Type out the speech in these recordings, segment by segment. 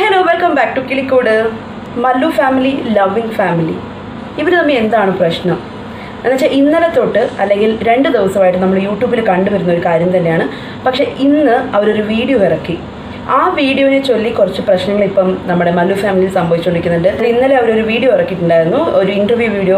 hello welcome back to Kilikode Mallu family loving family ഇവർ തമ്മിൽ എന്താണ് പ്രശ്നം എന്നുവെച്ചാൽ ഇന്നലെ തൊട്ട് അല്ലെങ്കിൽ രണ്ട് ദിവസമായിട്ട് നമ്മൾ യൂട്യൂബിൽ കണ്ടുവരുന്ന ഒരു കാര്യം തന്നെയാണ് പക്ഷേ ഇന്ന് അവരൊരു വീഡിയോ ഇറക്കി ആ വീഡിയോനെ ചൊല്ലി കുറച്ച് പ്രശ്നങ്ങൾ ഇപ്പം നമ്മുടെ മല്ലു ഫാമിലിയിൽ സംഭവിച്ചുകൊണ്ടിരിക്കുന്നുണ്ട് ഇന്നലെ അവരൊരു വീഡിയോ ഇറക്കിയിട്ടുണ്ടായിരുന്നു ഒരു ഇൻ്റർവ്യൂ വീഡിയോ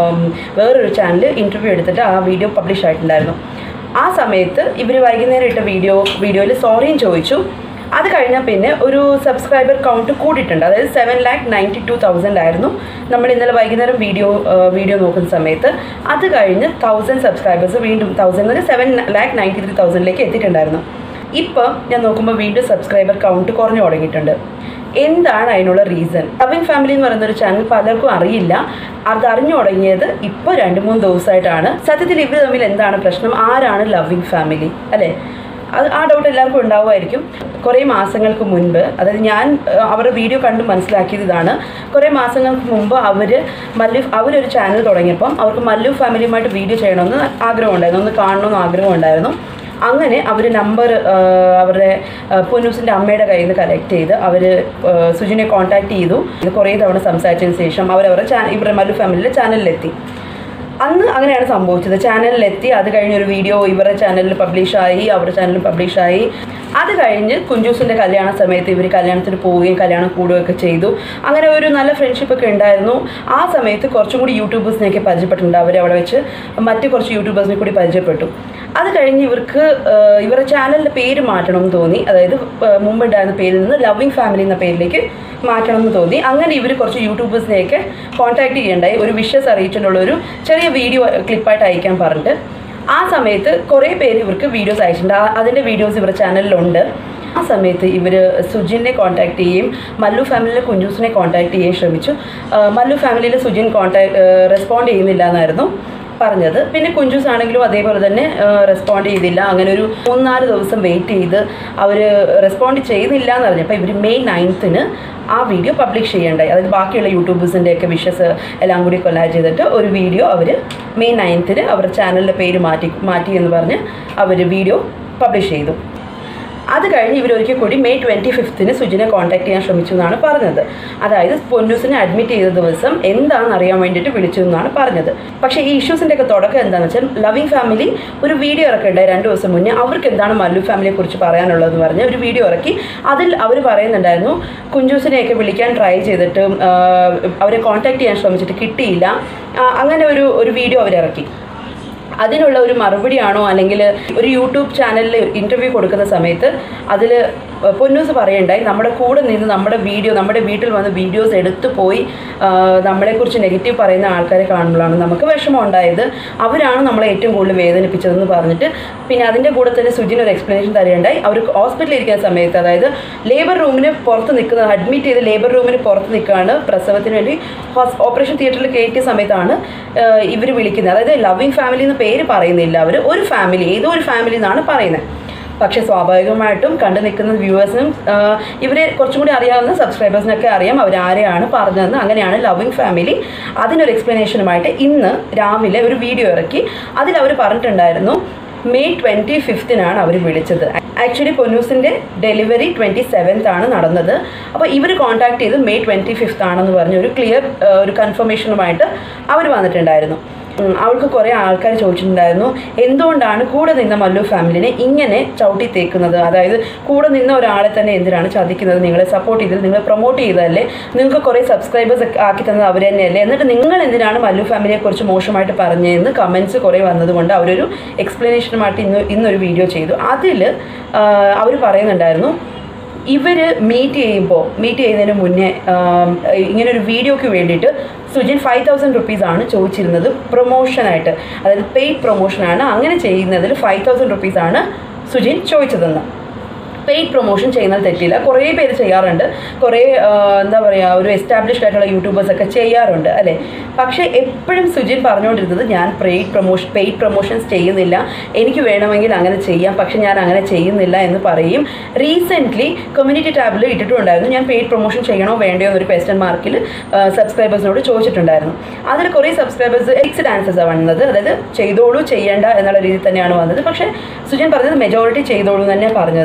വേറൊരു ചാനൽ ഇൻ്റർവ്യൂ എടുത്തിട്ട് ആ വീഡിയോ പബ്ലിഷ് ആയിട്ടുണ്ടായിരുന്നു ആ സമയത്ത് ഇവർ വൈകുന്നേരം ഇട്ട വീഡിയോ വീഡിയോയിൽ സോറിയും ചോദിച്ചു അത് കഴിഞ്ഞാൽ പിന്നെ ഒരു സബ്സ്ക്രൈബർ കൗണ്ട് കൂടിയിട്ടുണ്ട് അതായത് seven lakh ninety two thousand ആയിരുന്നു നമ്മൾ ഇന്നലെ വൈകുന്നേരം വീഡിയോ വീഡിയോ നോക്കുന്ന സമയത്ത് അത് കഴിഞ്ഞ് തൗസൻഡ് സബ്സ്ക്രൈബേഴ്സ് വീണ്ടും thousand seven lakh ninety three തൗസൻഡിലേക്ക് എത്തിയിട്ടുണ്ടായിരുന്നു ഇപ്പം ഞാൻ നോക്കുമ്പോൾ വീണ്ടും സബ്സ്ക്രൈബർ കൗണ്ട് കുറഞ്ഞു തുടങ്ങിയിട്ടുണ്ട് എന്താണ് അതിനുള്ള റീസൺ ലവിങ് ഫാമിലി എന്ന് പറയുന്ന ഒരു ചാനൽ പലർക്കും അറിയില്ല അത് അറിഞ്ഞു തുടങ്ങിയത് ഇപ്പോൾ രണ്ട് മൂന്ന് ദിവസമായിട്ടാണ് സത്യത്തിൽ ഇവർ തമ്മിൽ എന്താണ് പ്രശ്നം ആരാണ് ലവിങ് ഫാമിലി അല്ലേ അത് ആ ഡൗട്ട് എല്ലാവർക്കും ഉണ്ടാവുമായിരിക്കും കുറേ മാസങ്ങൾക്ക് മുൻപ് അതായത് ഞാൻ ഏഹ്, അവരുടെ വീഡിയോ കണ്ട് മനസ്സിലാക്കിയത് ഇതാണ് കുറേ മാസങ്ങൾക്ക് മുമ്പ് അവർ മല്ലു അവരൊരു ചാനൽ തുടങ്ങിയപ്പം അവർക്ക് മല്ലു ഫാമിലിയുമായിട്ട് വീഡിയോ ചെയ്യണമെന്ന് ആഗ്രഹമുണ്ടായിരുന്നു ഒന്ന് കാണണമെന്ന് ആഗ്രഹമുണ്ടായിരുന്നു അങ്ങനെ അവർ നമ്പർ അവരുടെ പൊന്നൂസിൻ്റെ അമ്മയുടെ കയ്യിൽ നിന്ന് കളക്ട് ചെയ്ത് അവർ സുജിനെ കോൺടാക്ട് ചെയ്തു ഇത് കുറേ തവണ സംസാരിച്ചതിന് ശേഷം അവരവരുടെ ചാനൽ ഇവരുടെ മല്ലു ഫാമിലിയുടെ ചാനലിലെത്തി അന്ന് അങ്ങനെയാണ് സംഭവിച്ചത് ചാനലിലെത്തി അത് കഴിഞ്ഞ് ഒരു വീഡിയോ ഇവരുടെ ചാനലിൽ പബ്ലിഷായി അവരുടെ ചാനലിൽ പബ്ലിഷായി അത് കഴിഞ്ഞ് കുഞ്ചൂസിൻ്റെ കല്യാണ സമയത്ത് ഇവർ കല്യാണത്തിന് പോവുകയും കല്യാണം കൂടുകയൊക്കെ ചെയ്തു അങ്ങനെ ഒരു നല്ല ഫ്രണ്ട്ഷിപ്പ് ഒക്കെ ഉണ്ടായിരുന്നു ആ സമയത്ത് കുറച്ചും കൂടി യൂട്യൂബേഴ്സിനെയൊക്കെ പരിചയപ്പെട്ടിട്ടുണ്ട് അവർ അവിടെ വെച്ച് മറ്റ് കുറച്ച് യൂട്യൂബേഴ്സിനെ കൂടി പരിചയപ്പെട്ടു അത് കഴിഞ്ഞ് ഇവർക്ക് ഏഹ്, ഇവരുടെ ചാനലിൻ്റെ പേര് മാറ്റണം എന്ന് തോന്നി അതായത് ഏഹ്, മുമ്പുണ്ടായിരുന്ന പേരിൽ നിന്ന് ലവിങ് ഫാമിലി എന്ന പേരിലേക്ക് മാറ്റണം എന്ന് തോന്നി അങ്ങനെ ഇവർ കുറച്ച് യൂട്യൂബേഴ്സിനെയൊക്കെ കോൺടാക്ട് ചെയ്യണ്ടായി ഒരു വിഷസ് അറിയിച്ചിട്ടുള്ള ഒരു ചെറിയ വീഡിയോ ക്ലിപ്പായിട്ട് അയക്കാൻ പറഞ്ഞിട്ട് ആ സമയത്ത് കുറേ പേര് ഇവർക്ക് വീഡിയോസ് അയച്ചിട്ടുണ്ട് ആ- അതിൻ്റെ വീഡിയോസ് ഇവരുടെ ചാനലിലുണ്ട് ആ സമയത്ത് ഇവർ സുജിനെ കോൺടാക്ട് ചെയ്യുകയും മല്ലു ഫാമിലിയിലെ കുഞ്ചൂസിനെ കോൺടാക്ട് ചെയ്യാൻ ശ്രമിച്ചു ആ, മല്ലു ഫാമിലിയിൽ സുജിൻ കോൺടാക്ട് റെസ്പോണ്ട് ചെയ്യുന്നില്ല എന്നായിരുന്നു പറഞ്ഞത് പിന്നെ കുഞ്ചൂസ് ആണെങ്കിലും അതേപോലെ തന്നെ റെസ്പോണ്ട് ചെയ്തില്ല അങ്ങനെ ഒരു മൂന്നാല് ദിവസം വെയിറ്റ് ചെയ്ത് അവർ റെസ്പോണ്ട് ചെയ്തില്ല എന്ന് പറഞ്ഞപ്പോൾ ഇവർ മെയ് നയൻത്തിന് ആ വീഡിയോ പബ്ലിഷ് ചെയ്യണ്ടായി അതായത് ബാക്കിയുള്ള യൂട്യൂബേഴ്സിൻ്റെ ഒക്കെ വിഷസ് എല്ലാം കൂടി കൊല്ലാജ് ചെയ്തിട്ട് ഒരു വീഡിയോ അവർ മെയ് നയൻത്തിന് അവരുടെ ചാനലിൻ്റെ പേര് മാറ്റി മാറ്റി എന്ന് പറഞ്ഞ് അവർ വീഡിയോ പബ്ലിഷ് ചെയ്തു അത് കഴിഞ്ഞ് ഇവർ ഒരിക്കൽ കൂടി മെയ് ട്വൻറ്റി ഫിഫ്ത്തിന് സുജിനെ കോൺടാക്ട് ചെയ്യാൻ ശ്രമിച്ചു എന്നാണ് പറഞ്ഞത് അതായത് പൊന്നൂസിനെ അഡ്മിറ്റ് ചെയ്ത ദിവസം എന്താണെന്ന് അറിയാൻ വേണ്ടിയിട്ട് വിളിച്ചു എന്നാണ് പറഞ്ഞത് പക്ഷേ ഈ ഇഷ്യൂസിൻ്റെ ഒക്കെ തുടക്കം എന്താണെന്ന് വെച്ചാൽ ലവിങ് ഫാമിലി ഒരു വീഡിയോ ഇറക്കണ്ടായി രണ്ട് ദിവസം മുന്നേ അവർക്ക് എന്താണ് മല്ലു ഫാമിലിയെ കുറിച്ച് പറയാനുള്ളതെന്ന് പറഞ്ഞ് ഒരു വീഡിയോ ഇറക്കി അതിൽ അവർ പറയുന്നുണ്ടായിരുന്നു കുഞ്ചൂസിനെയൊക്കെ വിളിക്കാൻ ട്രൈ ചെയ്തിട്ട് ആ, അവരെ കോൺടാക്ട് ചെയ്യാൻ ശ്രമിച്ചിട്ട് കിട്ടിയില്ല ആ, അങ്ങനെ ഒരു ഒരു വീഡിയോ അവരിറക്കി അതിനുള്ള ഒരു മറുപടിയാണോ അല്ലെങ്കിൽ ഒരു യൂട്യൂബ് ചാനലിൽ ഇൻ്റർവ്യൂ കൊടുക്കുന്ന സമയത്ത് അതിൽ പൊന്നൂസ് പറയണ്ടായി നമ്മുടെ കൂടെ നിന്ന് നമ്മുടെ വീഡിയോ നമ്മുടെ വീട്ടിൽ വന്ന് വീഡിയോസ് എടുത്തു പോയി ആ, നമ്മളെക്കുറിച്ച് നെഗറ്റീവ് പറയുന്ന ആൾക്കാരെ കാണുമ്പോഴാണ് നമുക്ക് വിഷമം ഉണ്ടായത് അവരാണ് നമ്മളെ ഏറ്റവും കൂടുതൽ വേദനിപ്പിച്ചതെന്ന് പറഞ്ഞിട്ട് പിന്നെ അതിൻ്റെ കൂടെ തന്നെ സുജിന് ഒരു എക്സ്പ്ലനേഷൻ തരേണ്ടായി അവർ ഹോസ്പിറ്റലിൽ ഇരിക്കുന്ന സമയത്ത് അതായത് ലേബർ റൂമിന് പുറത്ത് നിൽക്കുന്ന അഡ്മിറ്റ് ചെയ്ത് ലേബർ റൂമിന് പുറത്ത് നിൽക്കുകയാണ് പ്രസവത്തിന് വേണ്ടി ഹോസ് ഓപ്പറേഷൻ തിയേറ്ററിൽ കയറ്റിയ സമയത്താണ് ഇവർ വിളിക്കുന്നത് അതായത് ലവിങ് ഫാമിലി എന്ന് പേര് പറയുന്നില്ല അവർ ഒരു ഫാമിലി ഏതോ ഒരു ഫാമിലി എന്നാണ് പറയുന്നത് പക്ഷേ സ്വാഭാവികമായിട്ടും കണ്ടു നിൽക്കുന്ന വ്യൂവേഴ്സിനും ഇവരെ കുറച്ചും കൂടി അറിയാവുന്ന സബ്സ്ക്രൈബേഴ്സിനൊക്കെ അറിയാം അവർ ആരെയാണ് പറഞ്ഞതെന്ന് അങ്ങനെയാണ് ലവിങ് ഫാമിലി അതിനൊരു എക്സ്പ്ലനേഷനുമായിട്ട് ഇന്ന് രാവിലെ ഒരു വീഡിയോ ഇറക്കി അതിൽ അവർ പറഞ്ഞിട്ടുണ്ടായിരുന്നു മെയ് ട്വൻറ്റി ഫിഫ്തിനാണ് അവർ വിളിച്ചത് ആക്ച്വലി പൊന്നൂസിൻ്റെ ഡെലിവറി ട്വൻറ്റി സെവൻത്ത് ആണ് നടന്നത് അപ്പോൾ ഇവർ കോൺടാക്ട് ചെയ്ത് മെയ് ട്വൻറ്റി ഫിഫ്ത്ത് ആണെന്ന് പറഞ്ഞ ഒരു ക്ലിയർ ഒരു കൺഫർമേഷനുമായിട്ട് അവർ വന്നിട്ടുണ്ടായിരുന്നു ഉം, അവൾക്ക് കുറേ ആൾക്കാർ ചോദിച്ചിട്ടുണ്ടായിരുന്നു എന്തുകൊണ്ടാണ് കൂടെ നിന്ന മല്ലു ഫാമിലിനെ ഇങ്ങനെ ചവിട്ടി തേക്കുന്നത് അതായത് കൂടെ നിന്ന ഒരാളെ തന്നെ എന്തിനാണ് ചതിക്കുന്നത് നിങ്ങളെ സപ്പോർട്ട് ചെയ്തത് നിങ്ങൾ പ്രൊമോട്ട് ചെയ്തതല്ലേ നിങ്ങൾക്ക് കുറേ സബ്സ്ക്രൈബേഴ്സ് ആക്കി തന്നത് അവർ തന്നെയല്ലേ എന്നിട്ട് നിങ്ങൾ എന്തിനാണ് മല്ലു ഫാമിലിയെ കുറിച്ച് മോശമായിട്ട് പറഞ്ഞതെന്ന് കമൻസ് കുറേ വന്നതുകൊണ്ട് അവരൊരു എക്സ്പ്ലനേഷനുമായിട്ട് ഇന്ന് ഇന്നൊരു വീഡിയോ ചെയ്തു അതിൽ അവർ പറയുന്നുണ്ടായിരുന്നു ഇവർ മീറ്റ് ചെയ്യുമ്പോൾ മീറ്റ് ചെയ്യുന്നതിന് മുന്നേ ആം, ഇങ്ങനെ ഒരു വീഡിയോയ്ക്ക് വേണ്ടിയിട്ട് സുജിൻ ഫൈവ് തൗസൻഡ് റുപ്പീസാണ് ചോദിച്ചിരുന്നത് പ്രൊമോഷനായിട്ട് അതായത് പെയ്ഡ് പ്രൊമോഷനാണ് അങ്ങനെ ചെയ്യുന്നതിൽ ഫൈവ് തൗസൻഡ് റുപ്പീസാണ് സുജിൻ ചോദിച്ചതെന്ന് പെയ്ഡ് പ്രൊമോഷൻ ചെയ്യുന്നത് തെറ്റില്ല കുറേ പേര് ചെയ്യാറുണ്ട് കുറേ ആ, എന്താ പറയുക ഒരു എസ്റ്റാബ്ലിഷ്ഡ് ആയിട്ടുള്ള യൂട്യൂബേഴ്സ് ഒക്കെ ചെയ്യാറുണ്ട് അല്ലേ പക്ഷേ എപ്പോഴും സുജിൻ പറഞ്ഞുകൊണ്ടിരുന്നത് ഞാൻ പെയ്ഡ് പ്രൊമോഷൻ പെയ്ഡ് പ്രൊമോഷൻസ് ചെയ്യുന്നില്ല എനിക്ക് വേണമെങ്കിൽ അങ്ങനെ ചെയ്യാം പക്ഷേ ഞാൻ അങ്ങനെ ചെയ്യുന്നില്ല എന്ന് പറയും റീസെൻ്റ്ലി കമ്മ്യൂണിറ്റി ടാബിൽ ഇട്ടിട്ടുണ്ടായിരുന്നു ഞാൻ പെയ്ഡ് പ്രൊമോഷൻ ചെയ്യണോ വേണ്ടയോ എന്നൊരു ക്വസ്റ്റ്യൻ മാർക്കിൽ സബ്സ്ക്രൈബേഴ്സിനോട് ചോദിച്ചിട്ടുണ്ടായിരുന്നു അതിൽ കുറേ സബ്സ്ക്രൈബേഴ്സ് എക്സിഡ് ആൻസേഴ്സാണ് വന്നത് അതായത് ചെയ്തോളൂ ചെയ്യേണ്ട എന്നുള്ള രീതിയിൽ തന്നെയാണ് വന്നത് പക്ഷേ സുജൻ പറഞ്ഞത് മെജോറിറ്റി ചെയ്തോളൂ എന്ന് തന്നെ പറഞ്ഞതെന്ന്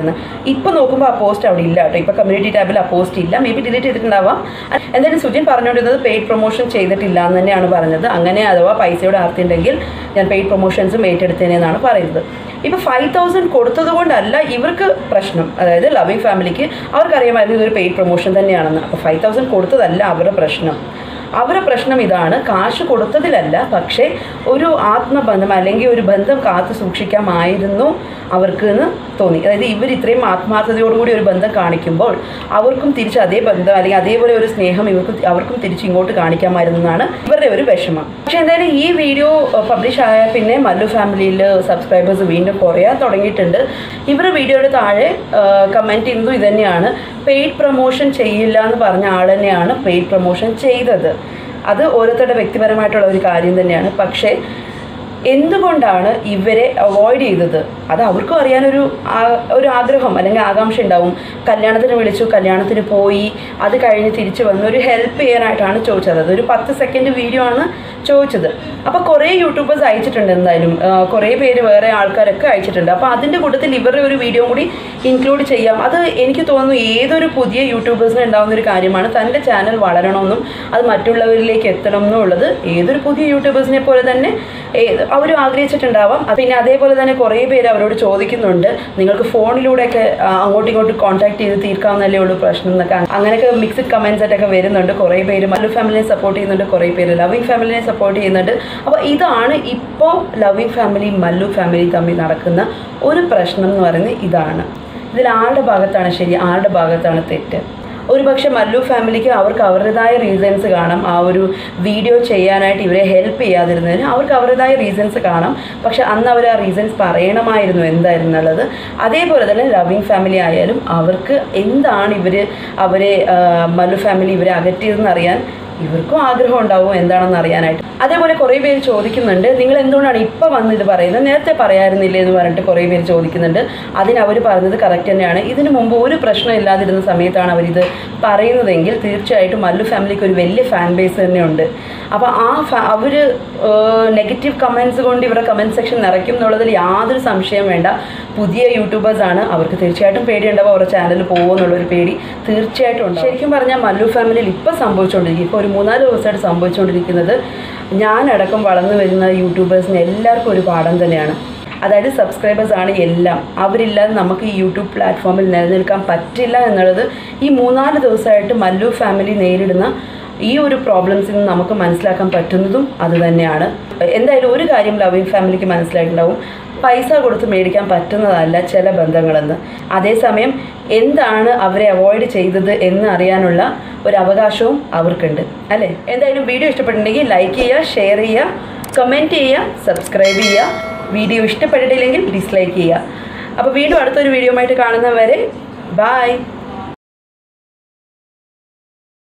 ഇപ്പോൾ നോക്കുമ്പോൾ ആ പോസ്റ്റ് അവിടെ ഇല്ല കേട്ടോ ഇപ്പോൾ കമ്മ്യൂണിറ്റി ടാബിൽ ആ പോസ്റ്റ് ഇല്ല മേ ബി ഡിലീറ്റ് ചെയ്തിട്ടുണ്ടാവാം എന്തായാലും സുജിൻ പറഞ്ഞുകൊണ്ടിരുന്നത് പെയ്ഡ് പ്രൊമോഷൻ ചെയ്തിട്ടില്ല എന്ന് തന്നെയാണ് പറഞ്ഞത് അങ്ങനെ അഥവാ പൈസയുടെ ആർത്തിയുണ്ടെങ്കിൽ ഞാൻ പെയ്ഡ് പ്രൊമോഷൻസും ഏറ്റെടുത്തേനെന്നാണ് പറയുന്നത് ഇപ്പോൾ ഫൈവ് തൗസൻഡ് കൊടുത്തത് കൊണ്ടല്ല ഇവർക്ക് പ്രശ്നം അതായത് ലവിങ് ഫാമിലിക്ക് അവർക്കറിയാമായിരുന്നു ഇതൊരു പെയ്ഡ് പ്രൊമോഷൻ തന്നെയാണെന്ന് അപ്പോൾ ഫൈവ് തൗസൻഡ് കൊടുത്തതല്ല അവരുടെ പ്രശ്നം അവരുടെ പ്രശ്നം ഇതാണ് കാശ് കൊടുത്തതിലല്ല പക്ഷേ ഒരു ആത്മബന്ധം അല്ലെങ്കിൽ ഒരു ബന്ധം കാത്തു സൂക്ഷിക്കാമായിരുന്നു അവർക്ക് എന്ന് തോന്നി അതായത് ഇവർ ഇത്രയും ആത്മാർത്ഥതയോടുകൂടി ഒരു ബന്ധം കാണിക്കുമ്പോൾ അവർക്കും തിരിച്ച് അതേ ബന്ധം അല്ലെങ്കിൽ അതേപോലെ ഒരു സ്നേഹം ഇവർക്ക് അവർക്കും തിരിച്ച് ഇങ്ങോട്ട് കാണിക്കാമായിരുന്നു എന്നാണ് ഇവരുടെ ഒരു വിഷമം പക്ഷേ എന്തായാലും ഈ വീഡിയോ പബ്ലിഷ് ആയ പിന്നെ മല്ലു ഫാമിലിയിൽ സബ്സ്ക്രൈബേഴ്സ് വീണ്ടും കുറയാൻ തുടങ്ങിയിട്ടുണ്ട് ഇവരുടെ വീഡിയോയുടെ താഴെ കമൻറ്റ് ചെയ്യുന്നതും ഇതുതന്നെയാണ് പെയ്ഡ് പ്രൊമോഷൻ ചെയ്യില്ല എന്ന് പറഞ്ഞ ആൾ തന്നെയാണ് പെയ്ഡ് പ്രൊമോഷൻ ചെയ്തത് അത് ഓരോരുത്തരുടെ വ്യക്തിപരമായിട്ടുള്ള ഒരു കാര്യം തന്നെയാണ് പക്ഷേ എന്തുകൊണ്ടാണ് ഇവരെ അവോയ്ഡ് ചെയ്തത് അത് അവർക്കും അറിയാനൊരു ആ- ഒരു ആഗ്രഹം അല്ലെങ്കിൽ ആകാംക്ഷ ഉണ്ടാവും കല്യാണത്തിന് വിളിച്ചു കല്യാണത്തിന് പോയി അത് കഴിഞ്ഞ് തിരിച്ചു വന്ന് ഒരു ഹെൽപ്പ് ചെയ്യാനായിട്ടാണ് ചോദിച്ചത് അതൊരു പത്ത് സെക്കൻഡ് വീഡിയോ ആണ് ചോദിച്ചത് അപ്പോൾ കുറേ യൂട്യൂബേഴ്സ് അയച്ചിട്ടുണ്ട് എന്തായാലും ആ, കുറേ പേര് വേറെ ആൾക്കാരൊക്കെ അയച്ചിട്ടുണ്ട് അപ്പോൾ അതിൻ്റെ കൂട്ടത്തിൽ ഇവരുടെ ഒരു വീഡിയോ കൂടി ഇൻക്ലൂഡ് ചെയ്യാം അത് എനിക്ക് തോന്നുന്നു ഏതൊരു പുതിയ യൂട്യൂബേഴ്സിന് ഉണ്ടാകുന്ന ഒരു കാര്യമാണ് തൻ്റെ ചാനൽ വളരണമെന്നും അത് മറ്റുള്ളവരിലേക്ക് എത്തണം എന്നുള്ളത് ഏതൊരു പുതിയ യൂട്യൂബേഴ്സിനെ പോലെ തന്നെ ഏത് അവരും ആഗ്രഹിച്ചിട്ടുണ്ടാവാം അത് പിന്നെ അതേപോലെ തന്നെ കുറേ പേര് അവരോട് ചോദിക്കുന്നുണ്ട് നിങ്ങൾക്ക് ഫോണിലൂടെയൊക്കെ ആ, അങ്ങോട്ടും ഇങ്ങോട്ടും കോൺടാക്ട് ചെയ്ത് തീർക്കാവുന്നല്ലേ ഉള്ളൂ പ്രശ്നം എന്നൊക്കെ അങ്ങനെയൊക്കെ മിക്സഡ് കമൻസ് ആയിട്ടൊക്കെ വരുന്നുണ്ട് കുറേ പേര് മല്ലു ഫാമിലിനെ സപ്പോർട്ട് ചെയ്യുന്നുണ്ട് കുറേ പേര് ലവിങ് ഫാമിലിനെ സപ്പോർട്ട് ചെയ്യുന്നുണ്ട് അപ്പോൾ ഇതാണ് ഇപ്പോൾ ലവിങ് ഫാമിലി മല്ലു ഫാമിലി തമ്മിൽ നടക്കുന്ന ഒരു പ്രശ്നം എന്ന് പറയുന്നത് ഇതാണ് ഇതിൽ ആരുടെ ഭാഗത്താണ് ശരി ആരുടെ ഭാഗത്താണ് തെറ്റ് ഒരുപക്ഷെ മല്ലു ഫാമിലിക്ക് അവർക്ക് അവരുടേതായ റീസൺസ് കാണാം ആ ഒരു വീഡിയോ ചെയ്യാനായിട്ട് ഇവരെ ഹെൽപ്പ് ചെയ്യാതിരുന്നതിന് അവർക്ക് അവരുടേതായ റീസൺസ് കാണാം പക്ഷെ അന്ന് അവർ ആ റീസൺസ് പറയണമായിരുന്നു എന്തായിരുന്നുള്ളത് അതേപോലെ തന്നെ ലവിങ് ഫാമിലി ആയാലും അവർക്ക് എന്താണ് ഇവർ അവരെ ആ, മല്ലു ഫാമിലി ഇവരെ അകറ്റിയതെന്ന് അറിയാൻ ഇവർക്കും ആഗ്രഹം ഉണ്ടാവും എന്താണെന്ന് അറിയാനായിട്ട് അതേപോലെ കുറേ പേര് ചോദിക്കുന്നുണ്ട് നിങ്ങൾ എന്തുകൊണ്ടാണ് ഇപ്പോൾ വന്ന് ഇത് പറയുന്നത് നേരത്തെ പറയായിരുന്നില്ലേ എന്ന് പറഞ്ഞിട്ട് കുറേ പേര് ചോദിക്കുന്നുണ്ട് അതിന് അവർ പറഞ്ഞത് കറക്റ്റ് തന്നെയാണ് ഇതിനു മുമ്പ് ഒരു പ്രശ്നം ഇല്ലാതിരുന്ന സമയത്താണ് അവരിത് പറയുന്നതെങ്കിൽ തീർച്ചയായിട്ടും മല്ലു ഫാമിലിക്ക് ഒരു വലിയ ഫാൻ ബേസ് തന്നെയുണ്ട് അപ്പോൾ ആ ഫാ അവർ നെഗറ്റീവ് കമൻസ് കൊണ്ട് ഇവരുടെ കമൻറ്റ് സെക്ഷൻ നിറയ്ക്കും എന്നുള്ളതിൽ യാതൊരു സംശയം വേണ്ട പുതിയ യൂട്യൂബേഴ്സ് ആണ് അവർക്ക് തീർച്ചയായിട്ടും പേടിയുണ്ടാവും അവരുടെ ചാനൽ പോകുമെന്നുള്ളൊരു പേടി തീർച്ചയായിട്ടും ഉണ്ട് ശരിക്കും പറഞ്ഞാൽ മല്ലു ഫാമിലിയിൽ ഇപ്പോൾ സംഭവിച്ചുകൊണ്ടിരിക്കും ഇപ്പോൾ ഒരു മൂന്നാല് ദിവസമായിട്ട് സംഭവിച്ചുകൊണ്ടിരിക്കുന്നത് ഞാനടക്കം വളർന്നു വരുന്ന യൂട്യൂബേഴ്സിന് എല്ലാവർക്കും ഒരു പാഠം തന്നെയാണ് അതായത് സബ്സ്ക്രൈബേഴ്സ് ആണ് എല്ലാം അവരില്ലാതെ നമുക്ക് ഈ യൂട്യൂബ് പ്ലാറ്റ്ഫോമിൽ നിലനിൽക്കാൻ പറ്റില്ല എന്നുള്ളത് ഈ മൂന്നാല് ദിവസമായിട്ട് മല്ലു ഫാമിലി നേരിടുന്ന ഈ ഒരു പ്രോബ്ലംസിൽ നിന്ന് നമുക്ക് മനസ്സിലാക്കാൻ പറ്റുന്നതും അത് തന്നെയാണ് എന്തായാലും ഒരു കാര്യം ലവിങ് ഫാമിലിക്ക് മനസ്സിലായിട്ടുണ്ടാവും പൈസ കൊടുത്ത് മേടിക്കാൻ പറ്റുന്നതല്ല ചില ബന്ധങ്ങളെന്ന് അതേസമയം എന്താണ് അവരെ അവോയ്ഡ് ചെയ്തത് എന്ന് അറിയാനുള്ള ഒരു അവകാശവും അവർക്കുണ്ട് അല്ലേ എന്തായാലും വീഡിയോ ഇഷ്ടപ്പെട്ടിട്ടുണ്ടെങ്കിൽ ലൈക്ക് ചെയ്യുക ഷെയർ ചെയ്യുക കമൻറ്റ് ചെയ്യുക സബ്സ്ക്രൈബ് ചെയ്യുക വീഡിയോ ഇഷ്ടപ്പെട്ടിട്ടില്ലെങ്കിൽ ഡിസ്ലൈക്ക് ചെയ്യുക അപ്പോൾ വീണ്ടും അടുത്തൊരു വീഡിയോ ആയിട്ട് കാണുന്നവരെ ബായ്